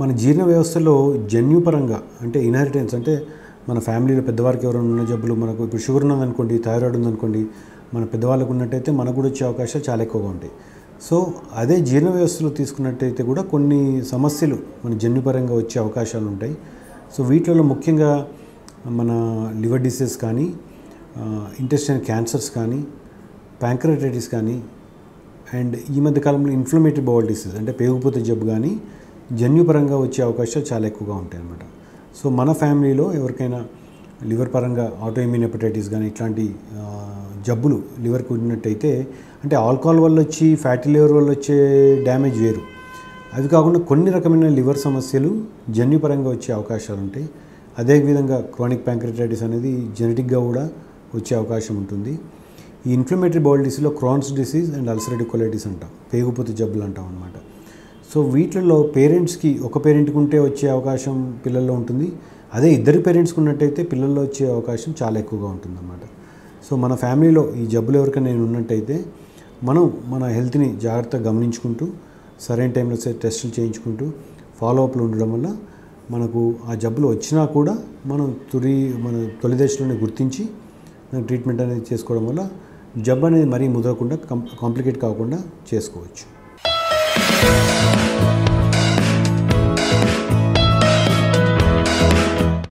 మన జీర్ణ వ్యవస్థలో జన్యుపరంగా అంటే ఇన్హెరిటెన్స్ అంటే మన ఫ్యామిలీలో పెద్దవారికి ఎవరైనా ఉన్న జబ్బులు మనకు ఇప్పుడు షుగర్ ఉందనుకోండి థైరాయిడ్ ఉందనుకోండి మన పెద్దవాళ్ళకు ఉన్నట్టయితే మనకు కూడా వచ్చే అవకాశాలు చాలా ఎక్కువగా ఉంటాయి సో అదే జీర్ణ వ్యవస్థలో తీసుకున్నట్టయితే కూడా కొన్ని సమస్యలు మన జన్యుపరంగా వచ్చే అవకాశాలు ఉంటాయి సో వీటిలో ముఖ్యంగా మన లివర్ డిసీజ్ కానీ ఇంటెస్టైన్ క్యాన్సర్స్ కానీ ప్యాంక్రటైటిస్ కానీ అండ్ ఈ మధ్య కాలంలో ఇన్ఫ్లమేటరీ బౌల్ డిసీజ్ అంటే పేగుపోతే జబ్బు కానీ జన్యుపరంగా వచ్చే అవకాశాలు చాలా ఎక్కువగా ఉంటాయి అన్నమాట సో మన ఫ్యామిలీలో ఎవరికైనా లివర్ పరంగా ఆటోఇమ్యూన్ హెపటైటిస్ కానీ ఇట్లాంటి ఆ, జబ్బులు లివర్కి ఉన్నట్టయితే అంటే ఆల్కహాల్ వల్ల వచ్చి ఫ్యాటీ లివర్ వల్ల వచ్చే డ్యామేజ్ వేరు అవి కాకుండా కొన్ని రకమైన లివర్ సమస్యలు జన్యుపరంగా వచ్చే అవకాశాలు ఉంటాయి అదేవిధంగా క్రానిక్ ప్యాంక్రటైటిస్ అనేది జెనెటిక్గా కూడా వచ్చే అవకాశం ఉంటుంది ఈ ఇన్ఫ్లమేటరీ బౌల్ డిసీజ్లో Crohn's disease and ulcerative colitis అంటాం పేగుపోతే జబ్బులు అంటాం అనమాట సో వీటిల్లో పేరెంట్స్కి ఒక పేరెంట్కి ఉంటే వచ్చే అవకాశం పిల్లల్లో ఉంటుంది అదే ఇద్దరు పేరెంట్స్కి ఉన్నట్టయితే పిల్లల్లో వచ్చే అవకాశం చాలా ఎక్కువగా ఉంటుందన్నమాట సో మన ఫ్యామిలీలో ఈ జబ్బులు ఎవరికైనా నేను ఉన్నట్టయితే మనం మన హెల్త్ని జాగ్రత్తగా గమనించుకుంటూ సరైన టైంలో సే- టెస్టులు చేయించుకుంటూ ఫాలో అప్లు ఉండడం వల్ల మనకు ఆ జబ్బులు వచ్చినా కూడా మనం తొలి మన తొలి దశలోనే గుర్తించి దానికి ట్రీట్మెంట్ అనేది చేసుకోవడం వల్ల జబ్బు అనేది మరీ ముదరకుండా కం కాంప్లికేట్ కాకుండా చేసుకోవచ్చు